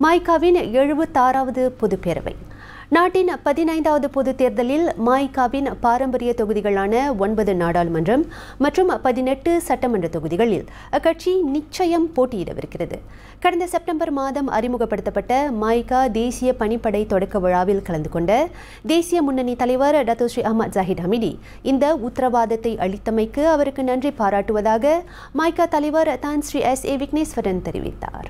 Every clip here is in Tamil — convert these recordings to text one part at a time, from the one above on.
மாய்காவின் எழுபத்தாறாவது பொதுப்பேரவை நாட்டின் பதினைந்தாவது பொதுத் தேர்தலில் மாய்காவின் பாரம்பரிய தொகுதிகளான ஒன்பது நாடாளுமன்றம் மற்றும் பதினெட்டு சட்டமன்ற தொகுதிகளில் அக்கட்சி நிச்சயம் போட்டியிடவிருக்கிறது கடந்த செப்டம்பர் மாதம் அறிமுகப்படுத்தப்பட்ட மாய்கா தேசிய பணிப்படை தொடக்க விழாவில் கலந்து கொண்ட தேசிய முன்னணி தலைவர் Dato Sri Ahmad Zahid Hamidi இந்த உத்தரவாதத்தை அளித்தமைக்கு அவருக்கு நன்றி பாராட்டுவதாக மாய்கா தலைவர் தான் ஸ்ரீ எஸ் ஏ விக்னேஸ்வரன் தெரிவித்தார்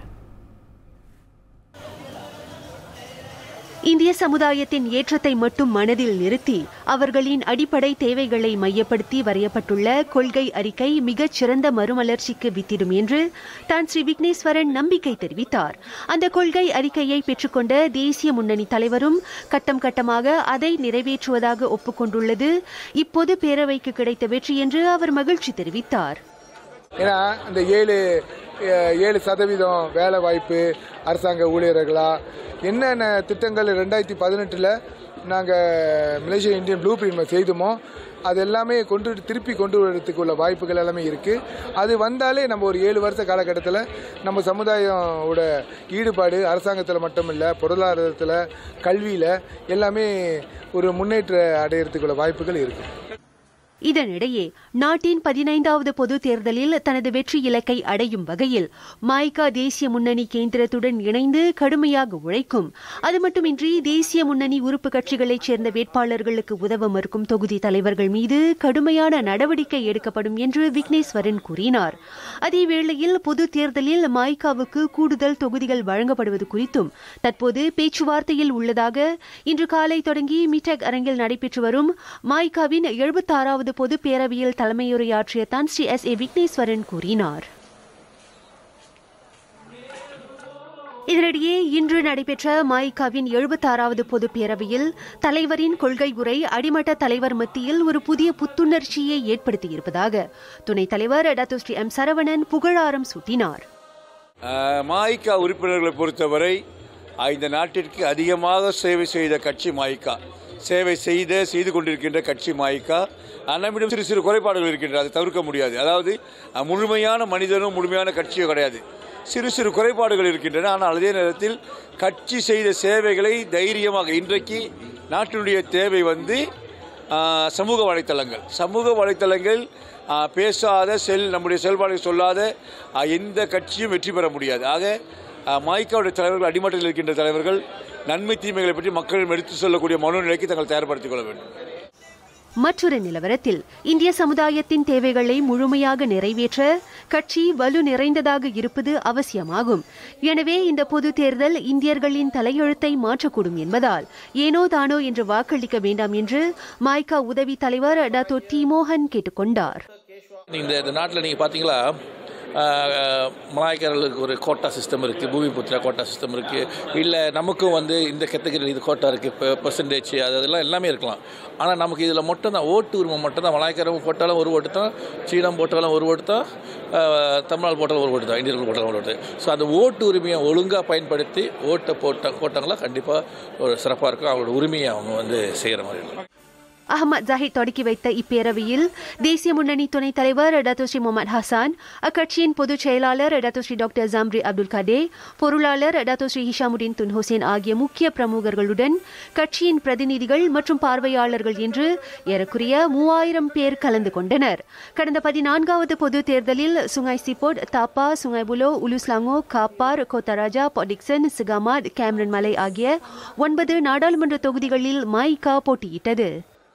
இந்திய சமுதாயத்தின் ஏற்றத்தை மட்டும் மனதில் நிறுத்தி அவர்களின் அடிப்படை தேவைகளை மையப்படுத்தி வரையப்பட்டுள்ள கொள்கை அறிக்கை மிகச் சிறந்த மறுமலர்ச்சிக்கு வித்திடும் என்று தான் ஸ்ரீ விக்னேஸ்வரன் நம்பிக்கை தெரிவித்தார் அந்த கொள்கை அறிக்கையை பெற்றுக்கொண்ட தேசிய முன்னணி தலைவரும் கட்டம் கட்டமாக அதை நிறைவேற்றுவதாக ஒப்புக்கொண்டுள்ளது இப்போது பேரவைக்கு கிடைத்த வெற்றி என்று அவர் மகிழ்ச்சி தெரிவித்தார் ஏன்னா இந்த ஏழு அஹ், ஏழு சதவீதம் வேலை வாய்ப்பு அரசாங்க ஊழியர்களா என்னென்ன திட்டங்கள் ரெண்டாயிரத்தி பதினெட்டில் நாங்கள் மலேசியா இந்தியன் ப்ளூ பிரிண்ட் செய்தோமோ அது எல்லாமே கொண்டு திருப்பி கொண்டு வரதுக்கு உள்ள வாய்ப்புகள் எல்லாமே இருக்குது அது வந்தாலே நம்ம ஒரு ஏழு வருஷ காலகட்டத்தில் நம்ம சமுதாயோட ஈடுபாடு அரசாங்கத்தில் மட்டும் இல்லை பொருளாதாரத்தில் கல்வியில் எல்லாமே ஒரு முன்னேற்ற அடையிறதுக்குள்ள வாய்ப்புகள் இருக்குது இதனிடையே நாட்டின் பதினைந்தாவது பொது தேர்தலில் தனது வெற்றி இலக்கை அடையும் வகையில் மாய்கா தேசிய முன்னணி கேந்திரத்துடன் இணைந்து கடுமையாக உழைக்கும் அது மட்டுமின்றி தேசிய முன்னணி உறுப்பு கட்சிகளைச் சேர்ந்த வேட்பாளர்களுக்கு உதவ மறுக்கும் தொகுதி தலைவர்கள் மீது கடுமையான நடவடிக்கை எடுக்கப்படும் என்று விக்னேஸ்வரன் கூறினார் அதேவேளையில் பொது தேர்தலில் மாய்காவுக்கு கூடுதல் தொகுதிகள் வழங்கப்படுவது குறித்தும் தற்போது பேச்சுவார்த்தையில் உள்ளதாக இன்று காலை தொடங்கி மிடெக் அரங்கில் நடைபெற்று வரும் மாய்காவின் எழுபத்தாறாவது பொது பேரவையில் தலைமையுரையாற்றிய தான் ஸ்ரீ எஸ் ஏ விக்னேஸ்வரன் கூறினார் இதனிடையே இன்று நடைபெற்ற மாய்காவின் எழுபத்தாறாவது பொது பேரவையில் தலைவரின் கொள்கை உரை அடிமட்ட தலைவர் மத்தியில் ஒரு புதிய புத்துணர்ச்சியை ஏற்படுத்தியிருப்பதாக துணைத் தலைவர் டாக்டர் ஸ்ரீ எம் சரவணன் புகழாரம் சூட்டினார் அஹ், மாயிகா உறுப்பினர்களை பொறுத்தவரை அஹ், இந்த நாட்டிற்கு அதிகமாக சேவை செய்த கட்சி மாயிகா சேவை செய்த செய்து கொண்டிருக்கின்ற கட்சி மாயிகா அஹ், நம்மிடம் சிறு சிறு குறைபாடுகள் இருக்கின்றன அதை தவிர்க்க முடியாது அதாவது அஹ், முழுமையான மனிதனும் முழுமையான கட்சியும் கிடையாது சிறு சிறு குறைபாடுகள் இருக்கின்றன ஆனால் அதே நேரத்தில் கட்சி செய்த சேவைகளை தைரியமாக இன்றைக்கு நாட்டினுடைய தேவை வந்து ஆஹ், சமூக வலைத்தளங்கள் சமூக வலைத்தளங்கள் ஆஹ், பேசாத செல் நம்முடைய செயல்பாடுகள் சொல்லாத ஆஹ், எந்த கட்சியும் வெற்றி பெற முடியாது ஆக ஆஹ், மாய்க்காவுடைய தலைவர்கள் அடிமட்டத்தில் இருக்கின்ற தலைவர்கள் நன்மை தீமைகளை பற்றி மக்களிடம் எடுத்து சொல்லக்கூடிய மனோநிலைக்கு தங்கள் தயார்படுத்திக் கொள்ள வேண்டும் மற்றொரு நிலவரத்தில் இந்திய சமுதாயத்தின் தேவைகளை முழுமையாக நிறைவேற்ற கட்சி வலு நிறைந்ததாக இருப்பது அவசியமாகும் எனவே இந்த பொது தேர்தல் இந்தியர்களின் தலையெழுத்தை மாற்றக்கூடும் என்பதால் ஏனோ தானோ என்று வாக்களிக்க வேண்டாம் என்று மாய்கா உதவி தலைவர் டாக்டர் டி மோகன் கேட்டுக்கொண்டார் இந்த இந்த நாட்டில் நீங்கள் பார்த்தீங்களா ஆஹ், மலாய்க்காரர்களுக்கு ஒரு கோட்டா சிஸ்டம் இருக்குது பூமி புத்திரா கோட்டா சிஸ்டம் இருக்குது இல்லை நமக்கும் வந்து இந்த கேட்டகரியில் இது கோட்டா இருக்குது இப்போ பர்சன்டேஜ் அது அதெல்லாம் எல்லாமே இருக்கலாம் ஆனால் நமக்கு இதில் மட்டும் தான் ஓட்டு உரிமை மட்டும் தான் மலாய்க்காரம் போட்டாலும் ஒரு ஓட்டு தான் சீனம் போட்டாலும் ஒரு ஓட்டு தான் ஆஹ், தமிழ்நாடு போட்டாலும் ஒரு ஓட்டு தான் இந்தியர்கள் போட்டாலும் ஒரு ஓட்டு ஸோ அந்த ஓட்டு உரிமையை ஒழுங்காக பயன்படுத்தி ஓட்டை போட்ட போட்டாங்களா கண்டிப்பாக ஒரு சிறப்பாக இருக்கும் அவங்களோட உரிமையை அவங்க வந்து செய்கிற மாதிரி இருக்கும் அகமது ஜாஹித் தொடக்கி வைத்த இப்பேரவையில் தேசிய முன்னணி துணைத் தலைவர் டாக்டர் ஸ்ரீ முகமது ஹசான் அக்கட்சியின் பொதுச் செயலாளர் doctor Sri doctor Zambry Abdul Kadir பொருளாளர் doctor Sri Hishammuddin Tun Hussein ஆகிய முக்கிய பிரமுகர்களுடன் கட்சியின் பிரதிநிதிகள் மற்றும் பார்வையாளர்கள் என்று ஏறக்குறைய மூவாயிரம் பேர் கலந்து கொண்டனர் கடந்த பதினான்காவது பொது தேர்தலில் சுங்காய் சிப்போட் தாப்பா சுங்காய் புலோ உலுஸ்லாங்கோ காப்பார் கோத்தராஜா பொடிக்சன் சிகாமாட் கேம்ரன் மலை ஆகிய ஒன்பது நாடாளுமன்ற தொகுதிகளில் மைகா போட்டியிட்டது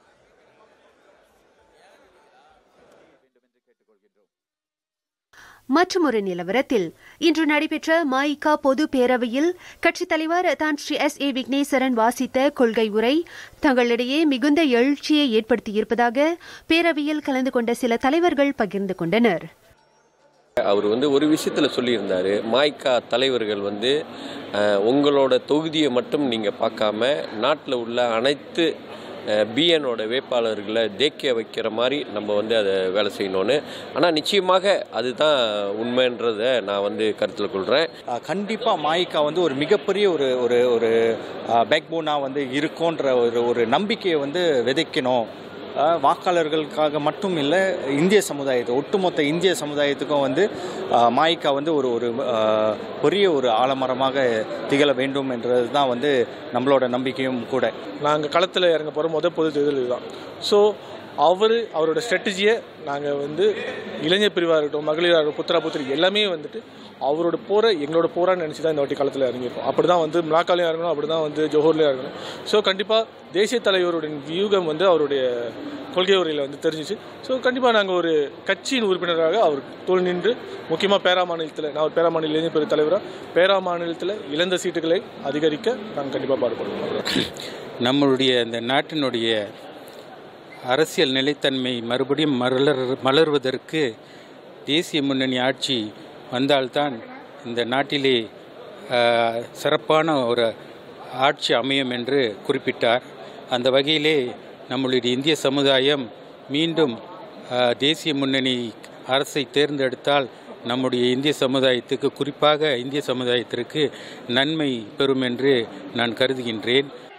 மற்றொரு நிலவரத்தில் இன்று நடைபெற்ற மாயிகா பொது பேரவையில் கட்சித் தலைவர் தான் ஸ்ரீ எஸ் ஏ விக்னேஸ்வரன் வாசித்த கொள்கை உரை தங்களிடையே மிகுந்த எழுச்சியை ஏற்படுத்தியிருப்பதாக பேரவையில் கலந்து கொண்ட சில தலைவர்கள் பகிர்ந்து கொண்டனர் அவர் வந்து ஒரு விஷயத்தில் சொல்லியிருந்தார் மாய்க்கா தலைவர்கள் வந்து அஹ், உங்களோட தொகுதியை மட்டும் நீங்கள் பார்க்காம நாட்டில் உள்ள அனைத்து பிஎனோட வேட்பாளர்களை தேக்கிய வைக்கிற மாதிரி நம்ம வந்து அதை வேலை செய்யணும்னு ஆனால் நிச்சயமாக அதுதான் உண்மைன்றதை நான் வந்து கருத்தில் கொள்கிறேன் கண்டிப்பாக மாயிக்கா வந்து ஒரு மிகப்பெரிய ஒரு ஒரு ஒரு பேக் போனாக வந்து இருக்கும்ன்ற ஒரு ஒரு நம்பிக்கையை வந்து விதைக்கணும் அஹ், வாக்காளர்களுக்காக மட்டும் இல்லை இந்திய சமுதாயத்தை ஒட்டுமொத்த இந்திய சமுதாயத்துக்கும் வந்து அஹ், மாயிகா வந்து ஒரு ஒரு அஹ், பெரிய ஒரு ஆலமரமாக திகழ வேண்டும் என்றது தான் வந்து நம்மளோட நம்பிக்கையும் கூட நாங்கள் களத்தில் இறங்க போகிற முதல் பொது தேர்தல் இதுதான் ஸோ அவர் அவரோட ஸ்ட்ராட்டஜியை நாங்கள் வந்து இளைஞர் பிரிவாக இருக்கட்டும் மகளிராக இருக்கட்டும் புத்திரா புத்திரி எல்லாமே வந்துட்டு அவரோட போரை எங்களோட போரான்னு நினச்சி தான் இந்த வாட்டி களத்தில் இறங்கியிருக்கோம் அப்படி தான் வந்து மிளாக்காலையும் இறங்கணும் அப்படி தான் வந்து ஜோஹர்லையும் இறங்கணும் ஸோ கண்டிப்பாக தேசிய தலைவருடைய வியூகம் வந்து அவருடைய கொள்கை உரையில் வந்து தெரிஞ்சிச்சு ஸோ கண்டிப்பாக நாங்கள் ஒரு கட்சியின் உறுப்பினராக அவர் தோல் நின்று முக்கியமாக பேரா மாநிலத்தில் நான் ஒரு பேரா மாநில இளைஞர் பிரிவு தலைவராக பேரா மாநிலத்தில் இழந்த சீட்டுகளை அதிகரிக்க நாங்கள் கண்டிப்பாக பாடுபடுவோம் நம்மளுடைய இந்த நாட்டினுடைய அரசியல் நிலைத்தன்மை மறுபடியும் மலர் மலர்வதற்கு தேசிய முன்னணி ஆட்சி வந்தால்தான் இந்த நாட்டிலே ஆஹ், சிறப்பான ஒரு ஆட்சி அமையும் என்று குறிப்பிட்டார் அந்த வகையிலே நம்மளுடைய இந்திய சமுதாயம் மீண்டும் ஆஹ், தேசிய முன்னணி அரசை தேர்ந்தெடுத்தால் நம்முடைய இந்திய சமுதாயத்துக்கு குறிப்பாக இந்திய சமுதாயத்திற்கு நன்மை பெறும் என்று நான் கருதுகின்றேன்